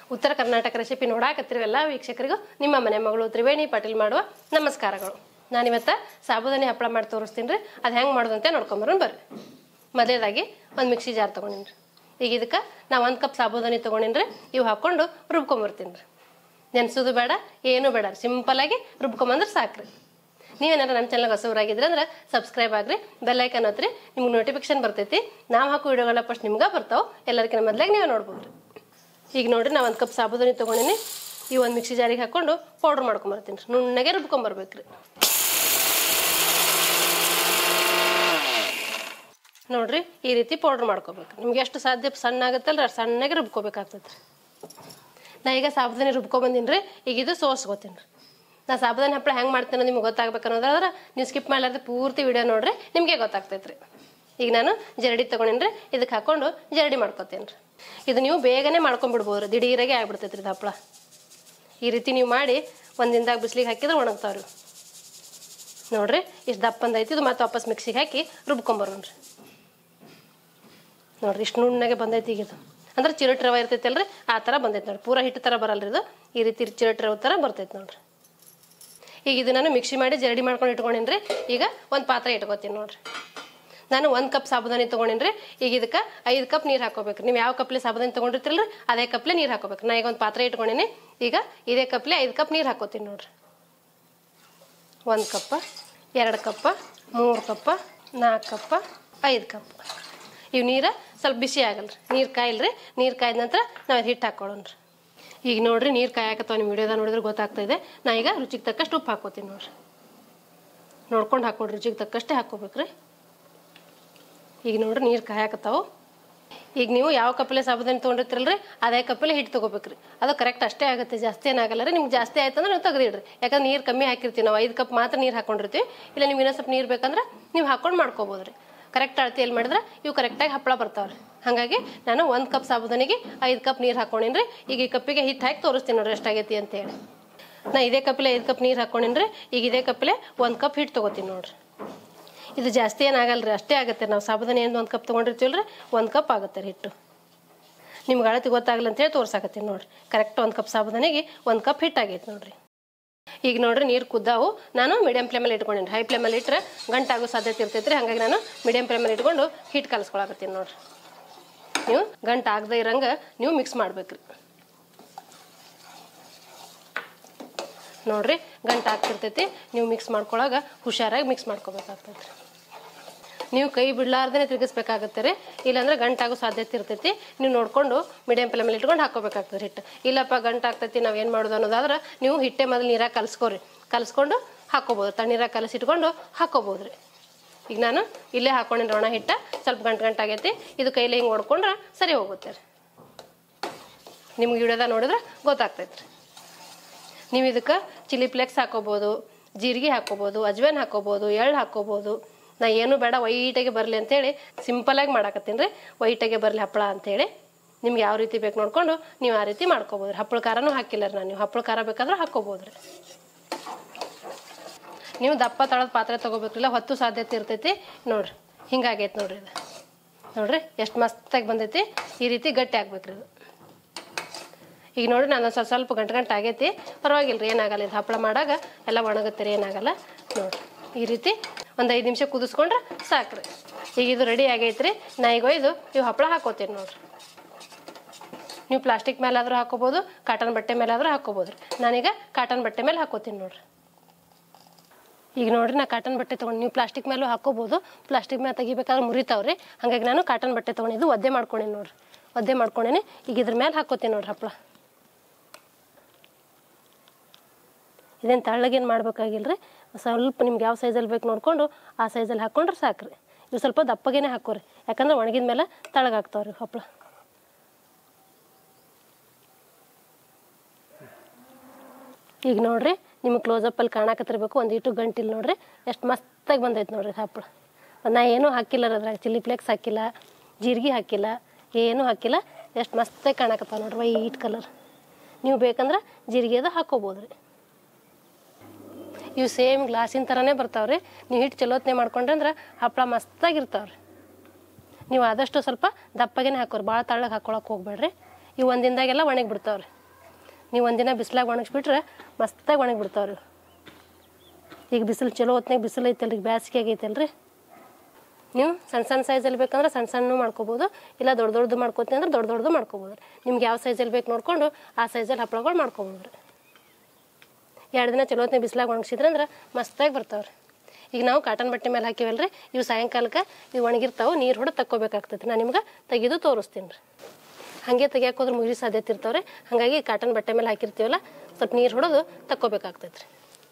ಉತ್ತರ ಕರ್ನಾಟಕ ರೆಸಿಪಿ ನೋಡಾಕತ್ತಿರುವ ಎಲ್ಲ ವೀಕ್ಷಕರಿಗೂ ನಿಮ್ಮ ಮನೆ ಮಗಳು ತ್ರಿವೇಣಿ ಪಾಟೀಲ್ ಮಾಡುವ ನಮಸ್ಕಾರಗಳು ನಾನಿವತ್ತು ಸಾಬುದಾನಿ ಹಪ್ಪಳ ಮಾಡಿ ತೋರಿಸ್ತೀನಿ ರೀ ಅದು ಹೆಂಗೆ ಮಾಡೋದಂತೆ ನೋಡ್ಕೊಂಬರೋಣ ಬರ್ರಿ ಮೊದಲೇದಾಗಿ ಒಂದು ಮಿಕ್ಸಿ ಜಾರ್ ತೊಗೊಂಡಿನಿ ಈಗ ಇದಕ್ಕೆ ನಾ ಒಂದು ಕಪ್ ಸಾಬುದಾನಿ ತೊಗೊಂಡಿನಿ ರೀ ಇವು ಹಾಕ್ಕೊಂಡು ರುಬ್ಕೊಂಬರ್ತೀನಿ ರೀ ನೆನೆಸೋದು ಬೇಡ ಏನೂ ಬೇಡ ಸಿಂಪಲಾಗಿ ರುಬ್ಕೊಂಬಂದ್ರೆ ಸಾಕ್ರಿ ನೀವೇನಾರ ನಮ್ಮ ಚಾನಲ್ಗೆ ಹೊಸವರಾಗಿದ್ರೆ ಅಂದ್ರೆ ಸಬ್ಸ್ಕ್ರೈಬ್ ಆಗ್ರಿ ಬೆಲ್ಲೈಕನ್ ಒತ್ತಿರಿ ನಿಮ್ಗೆ ನೋಟಿಫಿಕೇಶನ್ ಬರ್ತೈತಿ ನಾವು ಹಾಕೋ ವಿಡಿಯೋಗಳ ಫಸ್ಟ್ ನಿಮ್ಗೆ ಬರ್ತಾವೆ ಎಲ್ಲರಿಗಿಂತ ಮೊದಲಾಗಿ ನೀವೇ ನೋಡ್ಬೋದು ರೀ ಈಗ ನೋಡ್ರಿ ನಾ ಒಂದು ಕಪ್ ಸಾಬುದಾನಿ ತೊಗೊಂಡಿನಿ ಈ ಒಂದು ಮಿಕ್ಸಿ ಜಾರಿಗೆ ಹಾಕ್ಕೊಂಡು ಪೌಡ್ರ್ ಮಾಡ್ಕೊಂಬರ್ತೀನಿ ರೀ ನುಣ್ಣಗೆ ರುಬ್ಕೊಂಬರ್ಬೇಕು ರೀ ನೋಡ್ರಿ ಈ ರೀತಿ ಪೌಡ್ರ್ ಮಾಡ್ಕೋಬೇಕು ನಿಮ್ಗೆ ಎಷ್ಟು ಸಾಧ್ಯ ಸಣ್ಣ ಆಗುತ್ತಲ್ಲ ಅಷ್ಟು ಸಣ್ಣಗೆ ರುಬ್ಕೋಬೇಕಾಗ್ತೈತೆ ರೀ ನಾ ಈಗ ಸಾಬುದಾನಿ ರುಬ್ಕೊಂಬಂದಿನಿ ರೀ ಈಗ ಇದು ಸೋಸ್ಕೋತೀನಿ ರೀ ನಾ ಸಾಬುದಾನಿ ಹಪ್ಪಳ ಹೆಂಗೆ ಮಾಡ್ತೀನಿ ನಿಮ್ಗೆ ಗೊತ್ತಾಗ್ಬೇಕು ಅನ್ನೋದಾದ್ರೆ ನೀವು ಸ್ಕಿಪ್ ಮಾಡಲಾರ್ದೆ ಪೂರ್ತಿ ವಿಡಿಯೋ ನೋಡ್ರಿ ನಿಮಗೆ ಗೊತ್ತಾಗ್ತೈತೆ ರೀ ಈಗ ನಾನು ಜರಡಿ ತೊಗೊಂಡಿನಿ ರೀ ಇದಕ್ಕೆ ಹಾಕ್ಕೊಂಡು ಜರಡಿ ಮಾಡ್ಕೊತೀನಿ ರೀ ಇದು ನೀವು ಬೇಗನೆ ಮಾಡ್ಕೊಂಡ್ಬಿಡ್ಬೋದು ರೀ ದಿಢೀರಾಗೆ ಆಗ್ಬಿಡ್ತೈತೆ ರೀ ಇದು ಹಪ್ಪಳ ಈ ರೀತಿ ನೀವು ಮಾಡಿ ಒಂದು ದಿನದಾಗ ಬಿಸಿಲಿಗೆ ಹಾಕಿದ್ರೆ ಒಣಗ್ತಾವ್ರಿ ನೋಡ್ರಿ ಇಷ್ಟು ದಪ್ಪ ಬಂದೈತಿ ಇದು ಮತ್ತೆ ವಾಪಸ್ ಮಿಕ್ಸಿಗೆ ಹಾಕಿ ರುಬ್ಕೊಂಬರೋಣ ರೀ ನೋಡ್ರಿ ಇಷ್ಟು ನುಣ್ಣಗೆ ಬಂದೈತಿ ಈಗ ಇದು ಅಂದ್ರೆ ಚಿರಟ್ ರವೆ ಇರ್ತೈತಲ್ರಿ ಆ ಥರ ಬಂದೈತೆ ನೋಡ್ರಿ ಪೂರ ಹಿಟ್ಟು ಥರ ಬರಲ್ರಿ ಇದು ಈ ರೀತಿ ಚಿರಟ್ ರವೆ ಥರ ಬರ್ತೈತೆ ನೋಡ್ರಿ ಈಗ ಇದು ನಾನು ಮಿಕ್ಸಿ ಮಾಡಿ ಜರಡಿ ಮಾಡ್ಕೊಂಡು ಇಟ್ಕೊಂಡಿನಿ ರೀ ಈಗ ಒಂದು ಪಾತ್ರೆ ಇಟ್ಕೊತೀನಿ ನೋಡ್ರಿ ನಾನು ಒಂದು ಕಪ್ ಸಾಬುದಾನಿ ತೊಗೊಂಡಿನಿ ರೀ ಈಗ ಇದಕ್ಕೆ ಐದು ಕಪ್ ನೀರು ಹಾಕೋಬೇಕು ನೀವು ಯಾವ ಕಪ್ಲೆ ಸಾಬುದಾನಿ ತೊಗೊಂಡಿರ್ತಿರಲ್ರಿ ಅದೇ ಕಪ್ಲೆ ನೀರು ಹಾಕೋಬೇಕು ನಾ ಈಗ ಒಂದು ಪಾತ್ರೆ ಇಟ್ಕೊಂಡಿನಿ ಈಗ ಇದೇ ಕಪ್ಲೆ ಐದು ಕಪ್ ನೀರು ಹಾಕೋತೀನಿ ನೋಡ್ರಿ ಒಂದು ಕಪ್ಪ ಎರಡು ಕಪ್ಪ ಮೂರು ಕಪ್ಪ ನಾಲ್ಕು ಕಪ್ಪ ಐದು ಕಪ್ ಇವು ನೀರು ಸ್ವಲ್ಪ ಬಿಸಿ ಆಗಲ್ಲ ರೀ ನೀರು ಕಾಯಿಲ್ರಿ ನೀರು ಕಾಯ್ದ ನಂತರ ನಾವು ಹಿಟ್ಟು ಹಾಕೊಳ್ಳೋಣ ರೀ ಈಗ ನೋಡ್ರಿ ನೀರು ಕಾಯಕತ್ತಾವ ನಿಮ್ಮ ವಿಡಿಯೋದಾಗ ನೋಡಿದ್ರೆ ಗೊತ್ತಾಗ್ತಾ ಇದೆ ನಾ ಈಗ ರುಚಿಗೆ ತಕ್ಕಷ್ಟು ಉಪ್ಪು ಹಾಕೋತೀನಿ ನೋಡ್ರಿ ನೋಡ್ಕೊಂಡು ಹಾಕೊಡ್ರಿ ರುಚಿಗೆ ತಕ್ಕಷ್ಟೇ ಹಾಕೋಬೇಕ್ರಿ ಈಗ ನೋಡ್ರಿ ನೀರು ಕಾಯಕತ್ತಾವು ಈಗ ನೀವು ಯಾವ ಕಪ್ಪಲೆ ಸಾಬುದಾನಿ ತೊಗೊಂಡಿರ್ತಿರಲ್ರಿ ಅದೇ ಕಪ್ಪಲೆ ಹಿಟ್ಟು ತೊಗೋಬೇಕ್ರಿ ಅದು ಕರೆಕ್ಟ್ ಅಷ್ಟೇ ಆಗುತ್ತೆ ಜಾಸ್ತಿ ಏನಾಗಲ್ಲ ರೀ ನಿಮ್ಗೆ ಜಾಸ್ತಿ ಆಯ್ತು ಅಂದ್ರೆ ನೀವು ತೆಗೆದಿಡ್ರಿ ಯಾಕಂದ್ರೆ ನೀರು ಕಮ್ಮಿ ಹಾಕಿರ್ತೀವಿ ನಾವು ಐದು ಕಪ್ ಮಾತ್ರ ನೀರು ಹಾಕೊಂಡಿರ್ತೀವಿ ಇಲ್ಲ ನಿಮ್ಗೆ ಇನ್ನೊಂದು ಸ್ವಲ್ಪ ನೀರು ಬೇಕಂದ್ರೆ ನೀವು ಹಾಕೊಂಡು ಮಾಡ್ಕೋಬೋದು ರೀ ಕರೆಕ್ಟ್ ಅಳತೆಯಲ್ಲಿ ಮಾಡಿದ್ರೆ ಇವು ಕರೆಕ್ಟಾಗಿ ಹಪ್ಪಳ ಬರ್ತಾವ್ರಿ ಹಾಗಾಗಿ ನಾನು ಒಂದು ಕಪ್ ಸಾಬುದಾನಿಗೆ ಐದು ಕಪ್ ನೀರು ಹಾಕೊಂಡಿನಿ ರೀ ಈಗ ಈ ಕಪ್ಪಿಗೆ ಹಿಟ್ಟು ಹಾಕಿ ತೋರಿಸ್ತೀನಿ ನೋಡ್ರಿ ಎಷ್ಟಾಗೈತಿ ಅಂತೇಳಿ ನಾ ಇದೇ ಕಪ್ಪಲೆ ಐದು ಕಪ್ ನೀರು ಹಾಕೊಂಡಿನಿ ರೀ ಈಗ ಇದೇ ಕಪ್ಪಲೆ ಒಂದು ಕಪ್ ಹಿಟ್ಟು ತೊಗೋತೀನಿ ನೋಡ್ರಿ ಇದು ಜಾಸ್ತಿ ಏನಾಗಲ್ಲ ರೀ ಅಷ್ಟೇ ಆಗುತ್ತೆ ನಾವು ಸಾಬುದಾನಿ ಏನು ಒಂದು ಕಪ್ ತೊಗೊಂಡಿರ್ತೀವಲ್ಲ ರೀ ಒಂದು ಕಪ್ ಆಗುತ್ತೆ ರೀ ಹಿಟ್ಟು ನಿಮ್ಗೆ ಅಳತೆ ಗೊತ್ತಾಗಲ್ಲ ಅಂತೇಳಿ ತೋರ್ಸಾಕತ್ತೀನಿ ನೋಡ್ರಿ ಕರೆಕ್ಟ್ ಒಂದು ಕಪ್ ಸಾಬುದಾನಿಗೆ ಒಂದು ಕಪ್ ಹಿಟ್ಟು ಆಗೈತೆ ನೋಡ್ರಿ ಈಗ ನೋಡ್ರಿ ನೀರು ಕುದ್ದಾವು ನಾನು ಮೀಡಿಯಂ ಫ್ಲೇಮಲ್ಲಿ ಇಟ್ಕೊಂಡಿನಿ ಹೈ ಫ್ಲೇಮಲ್ಲಿ ಇಟ್ಟರೆ ಗಂಟಾಗೋ ಸಾಧ್ಯತೆ ಇರ್ತೈತೆ ರೀ ಹಾಗಾಗಿ ನಾನು ಮೀಡಿಯಂ ಫ್ಲೇಮಲ್ಲಿ ಇಟ್ಕೊಂಡು ಹಿಟ್ಟು ಕಲಿಸ್ಕೊಳಕತ್ತೀನಿ ನೋಡ್ರಿ ನೀವು ಗಂಟು ಆಗದೆ ಇರಂಗೆ ನೀವು ಮಿಕ್ಸ್ ಮಾಡ್ಬೇಕ್ರಿ ನೋಡ್ರಿ ಗಂಟು ಆಗ್ತಿರ್ತೈತಿ ನೀವು ಮಿಕ್ಸ್ ಮಾಡ್ಕೊಳಾಗ ಹುಷಾರಾಗಿ ಮಿಕ್ಸ್ ಮಾಡ್ಕೋಬೇಕಾಗ್ತೈತಿ ನೀವು ಕೈ ಬಿಡ್ಲಾರ್ದೇ ತಿರುಗಿಸ್ಬೇಕಾಗತ್ತೆ ರೀ ಇಲ್ಲಾಂದ್ರೆ ಗಂಟಾಗೋ ಸಾಧ್ಯತೆ ಇರ್ತೈತಿ ನೀವು ನೋಡ್ಕೊಂಡು ಮೀಡಿಯಂ ಫ್ಲೇಮಲ್ಲಿ ಇಟ್ಕೊಂಡು ಹಾಕೋಬೇಕಾಗ್ತದೆ ಹಿಟ್ಟು ಇಲ್ಲಪ್ಪ ಗಂಟು ಆಗ್ತೈತಿ ನಾವು ಏನು ಮಾಡೋದು ಅನ್ನೋದಾದ್ರೆ ನೀವು ಹಿಟ್ಟೆ ಮೊದಲು ನೀರಾಗ ಕಲಿಸ್ಕೊರಿ ಕಲಿಸ್ಕೊಂಡು ಹಾಕೋಬೋದು ತಣ್ಣೀರಾಗ ಕಲಸಿಟ್ಕೊಂಡು ಹಾಕೋಬೋದು ರೀ ಈಗ ನಾನು ಇಲ್ಲೇ ಹಾಕೊಂಡಿನಿ ಒಣ ಹಿಟ್ಟ ಸ್ವಲ್ಪ ಗಂಟು ಗಂಟು ಆಗೈತಿ ಇದು ಕೈಲಿ ಹಿಂಗೆ ಹೊಡ್ಕೊಂಡ್ರೆ ಸರಿ ಹೋಗುತ್ತೆ ರೀ ನಿಮ್ಗೆ ವಿಡಿಯೋದಾಗ ನೋಡಿದ್ರೆ ಗೊತ್ತಾಗ್ತೈತೆ ರೀ ನೀವು ಇದಕ್ಕೆ ಚಿಲ್ಲಿ ಫ್ಲೇಕ್ಸ್ ಹಾಕೋಬೋದು ಜೀರಿಗೆ ಹಾಕೋಬೋದು ಅಜ್ವೇನ್ ಹಾಕೋಬೋದು ಎಳ್ಳು ಹಾಕೋಬೋದು ನಾ ಏನು ಬೇಡ ವೈಟಾಗಿ ಬರಲಿ ಅಂತೇಳಿ ಸಿಂಪಲಾಗಿ ಮಾಡಾಕತ್ತೀನಿ ರೀ ವೈಟಾಗೆ ಬರಲಿ ಹಪ್ಪಳ ಅಂತೇಳಿ ನಿಮ್ಗೆ ಯಾವ ರೀತಿ ಬೇಕು ನೋಡ್ಕೊಂಡು ನೀವು ಆ ರೀತಿ ಮಾಡ್ಕೋಬೋದು ರೀ ಹಪ್ಪಳ ಖಾರನೂ ಹಾಕಿಲ್ಲ ರೀ ನಾನು ನೀವು ಹಪ್ಪಳ ಖಾರ ಬೇಕಾದ್ರೆ ಹಾಕೋಬೋದು ರೀ ನೀವು ದಪ್ಪ ತಳದ ಪಾತ್ರೆ ತೊಗೋಬೇಕಿಲ್ಲ ಹೊತ್ತು ಸಾಧ್ಯತೆ ಇರ್ತೈತಿ ನೋಡ್ರಿ ಹಿಂಗಾಗೈತೆ ನೋಡ್ರಿ ಇದು ನೋಡ್ರಿ ಎಷ್ಟು ಮಸ್ತಾಗಿ ಬಂದೈತಿ ಈ ರೀತಿ ಗಟ್ಟಿ ಆಗ್ಬೇಕ್ರಿ ಇದು ಈಗ ನೋಡಿ ನಾನು ಸ್ವಲ್ಪ ಸ್ವಲ್ಪ ಗಂಟು ಗಂಟು ಆಗೈತಿ ಪರವಾಗಿಲ್ಲ ರೀ ಏನಾಗಲ್ಲ ಇದು ಹಪ್ಪಳ ಮಾಡಾಗ ಎಲ್ಲ ಒಣಗುತ್ತೆ ರೀ ಏನಾಗಲ್ಲ ನೋಡಿರಿ ಈ ರೀತಿ ಒಂದು ಐದು ನಿಮಿಷ ಕುದಿಸ್ಕೊಂಡ್ರೆ ಸಾಕ್ರಿ ಈಗ ಇದು ರೆಡಿ ಆಗೈತೆ ರೀ ನಾ ಈಗ ಒಯ್ದು ಇವು ಹಪ್ಪಳ ಹಾಕೋತೀನಿ ನೋಡ್ರಿ ನೀವು ಪ್ಲಾಸ್ಟಿಕ್ ಮೇಲಾದರೂ ಹಾಕೋಬೋದು ಕಾಟನ್ ಬಟ್ಟೆ ಮೇಲಾದರೂ ಹಾಕೋಬೋದು ರೀ ನಾನೀಗ ಕಾಟನ್ ಬಟ್ಟೆ ಮೇಲೆ ಹಾಕೋತೀನಿ ನೋಡ್ರಿ ಈಗ ನೋಡ್ರಿ ನಾ ಕಾಟನ್ ಬಟ್ಟೆ ತೊಗೊಂಡು ನೀವು ಪ್ಲಾಸ್ಟಿಕ್ ಮೇಲೂ ಹಾಕೋಬೋದು ಪ್ಲಾಸ್ಟಿಕ್ ಮೇಲೆ ತೆಗಿಬೇಕಾದ್ರೆ ಮುರಿತಾವ್ರಿ ಹಾಗಾಗಿ ನಾನು ಕಾಟನ್ ಬಟ್ಟೆ ತೊಗೊಂಡಿದ್ದು ಒದ್ದೆ ಮಾಡ್ಕೊಂಡೀನಿ ನೋಡ್ರಿ ಒದ್ದೆ ಮಾಡ್ಕೊಂಡೇನಿ ಈಗ ಇದ್ರ ಮೇಲೆ ಹಾಕೋತೀನಿ ನೋಡ್ರಿ ಹಪ್ಪಳ ಇದೇನು ತಳ್ಳಗೇನು ಮಾಡ್ಬೇಕಾಗಿಲ್ಲ ರೀ ಸ್ವಲ್ಪ ನಿಮ್ಗೆ ಯಾವ ಸೈಜಲ್ಲಿ ಬೇಕು ನೋಡಿಕೊಂಡು ಆ ಸೈಜಲ್ಲಿ ಹಾಕ್ಕೊಂಡ್ರೆ ಸಾಕ್ರಿ ಇವು ಸ್ವಲ್ಪ ದಪ್ಪಗೇನೆ ಹಾಕೋರಿ ಯಾಕಂದ್ರೆ ಒಣಗಿದ ಮೇಲೆ ತಳಗಾಗ್ತಾವ್ರಿ ಹಪ್ಪಳ ಈಗ ನೋಡ್ರಿ ನಿಮ್ಗೆ ಕ್ಲೋಸಪ್ಪಲ್ಲಿ ಕಾಣಕತ್ತಿರ್ಬೇಕು ಒಂದು ಇಟ್ಟು ಗಂಟಿಲ್ ನೋಡ್ರಿ ಎಷ್ಟು ಮಸ್ತಾಗಿ ಬಂದೈತೆ ನೋಡ್ರಿ ಹಪ್ಪಳ ನಾ ಏನೂ ಹಾಕಿಲ್ಲ ರೀ ಅದ್ರಾಗ ಚಿಲ್ಲಿ ಫ್ಲೇಕ್ಸ್ ಹಾಕಿಲ್ಲ ಜೀರಿಗೆ ಹಾಕಿಲ್ಲ ಏನೂ ಹಾಕಿಲ್ಲ ಎಷ್ಟು ಮಸ್ತಾಗಿ ಕಾಣಕತ್ತಾವ ನೋಡ್ರಿ ವೈಟ್ ಕಲರ್ ನೀವು ಬೇಕಂದ್ರೆ ಜೀರಿಗೆ ಅದು ಹಾಕೋಬೋದು ರೀ ಇವು ಸೇಮ್ ಗ್ಲಾಸಿನ ಥರನೇ ಬರ್ತಾವ್ರಿ ನೀವು ಹಿಟ್ಟು ಚಲೋತ್ನೆ ಮಾಡ್ಕೊಂಡ್ರೆ ಅಂದ್ರೆ ಹಪ್ಪಳ ಮಸ್ತಾಗಿರ್ತಾವ್ರಿ ನೀವು ಆದಷ್ಟು ಸ್ವಲ್ಪ ದಪ್ಪಗೇನೆ ಹಾಕೋರಿ ಭಾಳ ತಳ್ಳಗೆ ಹಾಕೊಳಕ್ಕೆ ಹೋಗ್ಬೇಡ್ರಿ ಇವು ಒಂದು ದಿನದಾಗೆಲ್ಲ ಒಣಗಿ ಬಿಡ್ತಾವ್ರಿ ನೀವು ಒಂದಿನ ಬಿಸಿಲಾಗ ಒಣಗಿಸ್ಬಿಟ್ರೆ ಮಸ್ತಾಗಿ ಒಣಗಿ ಬಿಡ್ತಾವ್ರಿ ಈಗ ಬಿಸಿಲು ಚಲೋ ಹೊತ್ನಾಗ ಬಿಸಿಲು ಐತಲ್ರಿ ಈಗ ಬ್ಯಾಸಿಗೆ ಆಗೈತಲ್ರಿ ನೀವು ಸಣ್ಣ ಸಣ್ಣ ಸೈಜಲ್ಲಿ ಬೇಕಂದ್ರೆ ಸಣ್ಣ ಸಣ್ಣ ಮಾಡ್ಕೋಬೋದು ಇಲ್ಲ ದೊಡ್ಡ ದೊಡ್ಡದು ಮಾಡ್ಕೋತೀನಿ ಅಂದ್ರೆ ದೊಡ್ಡ ದೊಡ್ಡದು ಮಾಡ್ಕೋಬೋದು ನಿಮ್ಗೆ ಯಾವ ಸೈಜಲ್ಲಿ ಬೇಕು ನೋಡ್ಕೊಂಡು ಆ ಸೈಜಲ್ಲಿ ಹಪ್ಪಳಗಳು ಮಾಡ್ಕೋಬೋದು ರೀ ಎರಡು ದಿನ ಚಲೋ ಹೊತ್ನಾಗ ಬಿಸಿಲಾಗ ಒಣಗಿಸಿದ್ರೆ ಅಂದ್ರೆ ಮಸ್ತಾಗಿ ಬರ್ತಾವ್ರಿ ಈಗ ನಾವು ಕಾಟನ್ ಬಟ್ಟೆ ಮೇಲೆ ಹಾಕಿವಲ್ರಿ ಇವು ಸಾಯಂಕಾಲಕ್ಕೆ ಇವು ಒಣಗಿರ್ತಾವೆ ನೀರು ಹೊಡೆದು ತಕ್ಕೋಬೇಕಾಗ್ತೈತಿ ನಾನು ನಿಮ್ಗೆ ತೆಗೆದು ತೋರಿಸ್ತೀನಿ ರೀ ಹಾಗೆ ತೆಗಿಯಕ್ಕೆ ಹೋದ್ರೆ ಮುಗಿಸಿ ಸಾಧ್ಯತೆ ಇರ್ತಾವ್ರಿ ಹಾಗಾಗಿ ಕಾಟನ್ ಬಟ್ಟೆ ಮೇಲೆ ಹಾಕಿರ್ತೀವಲ್ಲ ಸ್ವಲ್ಪ ನೀರು ಹೊಡೆದು ತಕ್ಕೋಬೇಕಾಗ್ತೈತಿ ರೀ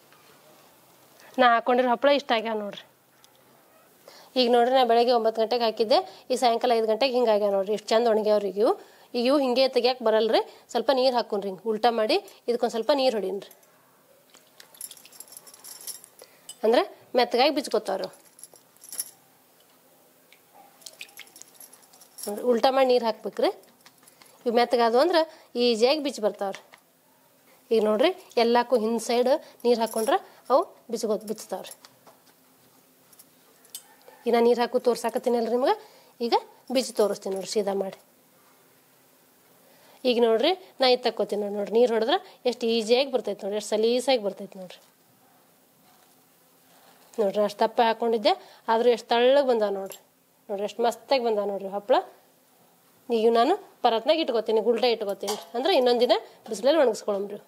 ನಾ ಹಾಕೊಂಡಿರೋ ಹಪ್ಪಳ ಇಷ್ಟ ಆಗ್ಯಾವ ನೋಡ್ರಿ ಈಗ ನೋಡ್ರಿ ನಾ ಬೆಳಗ್ಗೆ ಒಂಬತ್ತು ಗಂಟೆಗೆ ಹಾಕಿದ್ದೆ ಈ ಸಾಯಂಕಾಲ ಐದು ಗಂಟೆಗೆ ಹಿಂಗೆ ಆಗ್ಯಾವ ನೋಡ್ರಿ ಇಷ್ಟು ಚಂದ ಒಣಗ್ಯಾವ್ರಿ ಈಗ ಇವು ಈಗ ಇವು ಹಿಂಗೆ ತೆಗಿಯಕ್ಕೆ ಬರಲ್ರಿ ಸ್ವಲ್ಪ ನೀರು ಹಾಕೊಂಡ್ರಿ ಹಿಂಗೆ ಉಲ್ಟಾ ಮಾಡಿ ಇದಕ್ಕೊಂದು ಸ್ವಲ್ಪ ನೀರು ಹೊಡೀನ್ರಿ ಅಂದ್ರೆ ಮೆತ್ತಗಾಗಿ ಬಿಚ್ಕೋತಾವ್ರಿ ನೋಡ್ರಿ ಉಲ್ಟಾ ಮಾಡಿ ನೀರು ಹಾಕ್ಬೇಕ್ರಿ ಇವು ಮೆತ್ತಗಾದವು ಅಂದ್ರೆ ಈಜಿಯಾಗಿ ಬಿಚ್ಚಿ ಬರ್ತಾವ್ರಿ ಈಗ ನೋಡ್ರಿ ಎಲ್ಲಕ್ಕೂ ಹಿಂದ್ ಸೈಡ್ ನೀರು ಹಾಕೊಂಡ್ರೆ ಅವು ಬಿಚ್ಕೋ ಬಿಚ್ತಾವ್ರಿ ಈಗ ನಾ ನೀರು ಹಾಕು ತೋರ್ಸಾಕತ್ತೀನಲ್ರಿ ನಿಮ್ಗೆ ಈಗ ಬಿಚ್ಚಿ ತೋರಿಸ್ತೀನಿ ನೋಡ್ರಿ ಸೀದಾ ಮಾಡಿ ಈಗ ನೋಡ್ರಿ ನಾ ಇದು ತಕ್ಕೋತೀನಿ ನೋಡಿ ನೋಡ್ರಿ ನೀರು ಹೊಡೆದ್ರೆ ಎಷ್ಟು ಈಸಿಯಾಗಿ ಬರ್ತೈತೆ ನೋಡ್ರಿ ಎಷ್ಟು ಸಲೀಸಾಗಿ ಬರ್ತೈತೆ ನೋಡ್ರಿ ನೋಡ್ರಿ ಅಷ್ಟು ತಪ್ಪ ಹಾಕೊಂಡಿದ್ದೆ ಆದರೂ ಎಷ್ಟು ತಳ್ಳಗೆ ಬಂದಾವ ನೋಡ್ರಿ ನೋಡ್ರಿ ಎಷ್ಟು ಮಸ್ತಾಗಿ ಬಂದಾವ ನೋಡ್ರಿ ಹಪ್ಪಳ ಈಗ ನಾನು ಪರತ್ನಾಗ ಇಟ್ಕೋತೀನಿ ಗುಲ್ಟ ಇಟ್ಕೋತೀನಿ ಅಂದ್ರೆ ಇನ್ನೊಂದು ದಿನ ಬಿಸಿಲಲ್ಲಿ ಒಣಗಿಸ್ಕೊಳಮ್ರಿ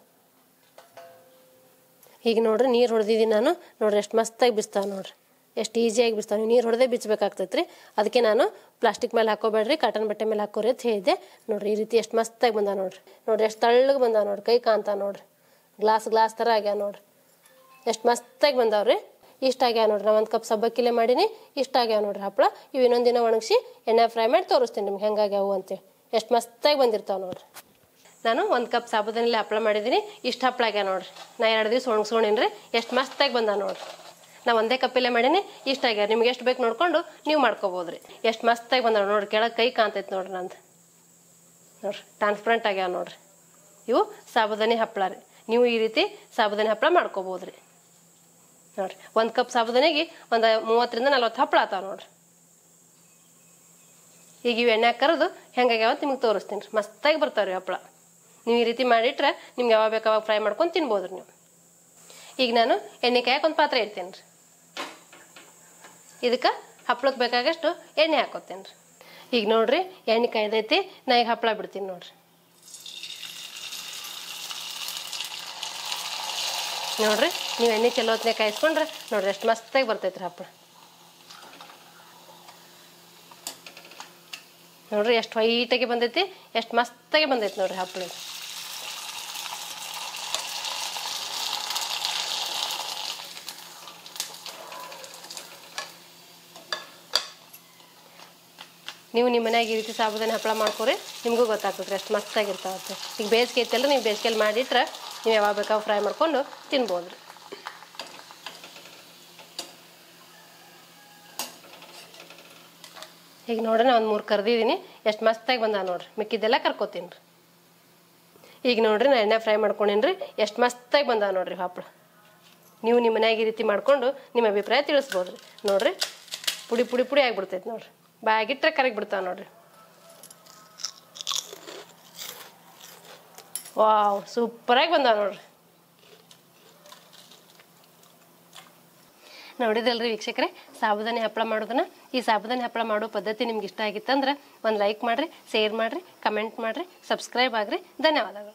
ಈಗ ನೋಡ್ರಿ ನೀರು ಹೊಡೆದಿದ್ದೀನಿ ನಾನು ನೋಡ್ರಿ ಎಷ್ಟು ಮಸ್ತಾಗಿ ಬಿಸ್ತಾವ ನೋಡ್ರಿ ಎಷ್ಟು ಈಸಿಯಾಗಿ ಬಿಸ್ತಾವ ನೀರು ಹೊಡೆದೇ ಬಿಚ್ಚಬೇಕಾಗ್ತೈತೆ ರೀ ಅದಕ್ಕೆ ನಾನು ಪ್ಲಾಸ್ಟಿಕ್ ಮೇಲೆ ಹಾಕೋಬೇಡ್ರಿ ಕಾಟನ್ ಬಟ್ಟೆ ಮೇಲೆ ಹಾಕೋರಿ ಅಂತ ಹೇಳಿದ್ದೆ ನೋಡ್ರಿ ಈ ರೀತಿ ಎಷ್ಟು ಮಸ್ತಾಗಿ ಬಂದಾವ ನೋಡ್ರಿ ನೋಡ್ರಿ ಎಷ್ಟು ತಳ್ಳಗೆ ಬಂದಾವ ನೋಡ್ರಿ ಕೈ ಕಾಂತ ನೋಡ್ರಿ ಗ್ಲಾಸ್ ಗ್ಲಾಸ್ ಥರ ಆಗ್ಯಾವ ನೋಡ್ರಿ ಎಷ್ಟು ಮಸ್ತಾಗಿ ಬಂದಾವ್ರಿ ಇಷ್ಟ ಆಗ್ಯಾವ ನೋಡ್ರಿ ನಾ ಒಂದು ಕಪ್ ಸಬ್ಬಕ್ಕಿಲೆ ಮಾಡೀನಿ ಇಷ್ಟ ಆಗ್ಯಾವ ನೋಡ್ರಿ ಹಪ್ಪಳ ಇವು ಇನ್ನೊಂದು ದಿನ ಒಣಗಿಸಿ ಎಣ್ಣೆ ಫ್ರೈ ಮಾಡಿ ತೋರಿಸ್ತೀನಿ ನಿಮ್ಗೆ ಹೆಂಗಾಗ್ಯಾವು ಅಂತೇಳಿ ಎಷ್ಟು ಮಸ್ತಾಗಿ ಬಂದಿರ್ತಾವೆ ನೋಡ್ರಿ ನಾನು ಒಂದು ಕಪ್ ಸಾಬುದಾನಿಲೆ ಹಪ್ಪಳ ಮಾಡಿದ್ದೀನಿ ಇಷ್ಟು ಹಪ್ಪಳ ಆಗ್ಯಾವ ನೋಡ್ರಿ ನಾ ಎರಡು ದಿವಸ ಒಣಗಿಸ್ಕೊಂಡೀನಿ ರೀ ಎಷ್ಟು ಮಸ್ತಾಗಿ ಬಂದ ನೋಡ್ರಿ ನಾ ಒಂದೇ ಕಪ್ಪಿಲೆ ಮಾಡೀನಿ ಇಷ್ಟ ಆಗ್ಯಾವ ನಿಮ್ಗೆ ಎಷ್ಟು ಬೇಕು ನೋಡ್ಕೊಂಡು ನೀವು ಮಾಡ್ಕೋಬೋದು ರೀ ಎಷ್ಟು ಮಸ್ತಾಗಿ ಬಂದಾವ ನೋಡ್ರಿ ಕೆಳಗೆ ಕೈ ಕಾಣ್ತೈತೆ ನೋಡ್ರಿ ನಂದು ನೋಡ್ರಿ ಟ್ರಾನ್ಸ್ಪರೆಂಟ್ ಆಗ್ಯಾವ ನೋಡ್ರಿ ಇವು ಸಾಬುದಾನಿ ಹಪ್ಪಳ ರೀ ನೀವು ಈ ರೀತಿ ಸಾಬುದಾನಿ ಹಪ್ಪಳ ಮಾಡ್ಕೋಬೋದು ರೀ ನೋಡ್ರಿ ಒಂದು ಕಪ್ ಸಾಬುದಾನಿಗೆ ಒಂದು ಮೂವತ್ತರಿಂದ ನಲ್ವತ್ತು ಹಪ್ಪಳ ಆತಾವ ನೋಡ್ರಿ ಈಗ ಇವು ಎಣ್ಣೆ ಕರೆದು ಹೆಂಗಾಗ್ಯಾವ ಅಂತ ನಿಮ್ಗೆ ತೋರಿಸ್ತೀನಿ ರೀ ಮಸ್ತಾಗಿ ಬರ್ತಾವ್ರಿ ಹಪ್ಪಳ ನೀವು ಈ ರೀತಿ ಮಾಡಿಟ್ರೆ ನಿಮ್ಗೆ ಯಾವಾಗ ಬೇಕು ಅವಾಗ ಫ್ರೈ ಮಾಡ್ಕೊಂಡು ತಿನ್ಬೋದು ರೀ ನೀವು ಈಗ ನಾನು ಎಣ್ಣೆ ಕಾಯಕ್ಕೆ ಒಂದು ಪಾತ್ರೆ ಇಡ್ತೀನಿ ರೀ ಇದಕ್ಕೆ ಹಪ್ಳಕ್ಕೆ ಬೇಕಾಗಷ್ಟು ಎಣ್ಣೆ ಹಾಕೋತೀನಿ ರೀ ಈಗ ನೋಡ್ರಿ ಎಣ್ಣೆ ಕಾಯ್ದೈತಿ ನಾ ಈಗ ಹಪ್ಪಳ ಬಿಡ್ತೀನಿ ನೋಡ್ರಿ ನೋಡ್ರಿ ನೀವು ಎಣ್ಣೆ ಚಲೋ ಹೊತ್ನಾಗ ಕಾಯಿಸ್ಕೊಂಡ್ರೆ ನೋಡ್ರಿ ಎಷ್ಟು ಮಸ್ತಾಗಿ ಬರ್ತೈತ್ರಿ ಹಪ್ಪಳ ನೋಡ್ರಿ ಎಷ್ಟು ವೈಟಾಗಿ ಬಂದೈತಿ ಎಷ್ಟು ಮಸ್ತಾಗಿ ಬಂದೈತಿ ನೋಡ್ರಿ ಹಪ್ಪಳ ನೀವು ನಿಮ್ಮ ಮನ್ಯಾಗ ಈ ರೀತಿ ಸಾಬುದಾನಿ ಹಪ್ಪಳ ಮಾಡ್ಕೊರಿ ನಿಮಗೂ ಗೊತ್ತಾಗ್ತದೆ ಎಷ್ಟು ಮಸ್ತಾಗಿರ್ತಾವತ್ತೆ ಈಗ ಬೇಸಿಗೆ ಐತಲ್ಲ ನೀವು ಬೇಸಿಗೆಯಲ್ಲಿ ಮಾಡಿಟ್ರೆ ನೀವು ಯಾವಾಗ ಬೇಕಾವಾಗ ಫ್ರೈ ಮಾಡ್ಕೊಂಡು ತಿನ್ಬೋದು ರೀ ಈಗ ನೋಡ್ರಿ ನಾ ಒಂದು ಮೂರು ಕರ್ದಿದ್ದೀನಿ ಎಷ್ಟು ಮಸ್ತಾಗಿ ಬಂದ ನೋಡ್ರಿ ಮಿಕ್ಕಿದ್ದೆಲ್ಲ ಕರ್ಕೋತೀನಿ ರೀ ಈಗ ನೋಡ್ರಿ ನಾ ಎಣ್ಣೆ ಫ್ರೈ ಮಾಡ್ಕೊಂಡೀನಿ ರೀ ಎಷ್ಟು ಮಸ್ತಾಗಿ ಬಂದಾವ ನೋಡ್ರಿ ಹಪ್ಪಳ ನೀವು ನಿಮ್ಮ ಮನ್ಯಾಗ ಈ ರೀತಿ ಮಾಡ್ಕೊಂಡು ನಿಮ್ಮ ಅಭಿಪ್ರಾಯ ತಿಳಿಸ್ಬೋದು ರೀ ನೋಡ್ರಿ ಪುಡಿ ಪುಡಿ ಪುಡಿ ಆಗಿಬಿಡ್ತೈತೆ ನೋಡ್ರಿ ಬಾಯಾಗಿಟ್ರೆ ಕರಗಿ ಬಿಡ್ತಾವೆ ನೋಡ್ರಿ ವಾವ್ ಸೂಪರಾಗಿ ಬಂದಾವ ನೋಡ್ರಿ ನೋಡಿದಲ್ರಿ ವೀಕ್ಷಕರೇ ಸಾಬುದಾನಿ ಹಪ್ಪಳ ಮಾಡೋದನ್ನ ಈ ಸಾಬುದಾನಿ ಹಪ್ಪಳ ಮಾಡೋ ಪದ್ಧತಿ ನಿಮ್ಗೆ ಇಷ್ಟ ಆಗಿತ್ತಂದ್ರೆ ಒಂದು ಲೈಕ್ ಮಾಡಿರಿ ಶೇರ್ ಮಾಡಿರಿ ಕಮೆಂಟ್ ಮಾಡಿರಿ ಸಬ್ಸ್ಕ್ರೈಬ್ ಆಗ್ರಿ ಧನ್ಯವಾದಗಳು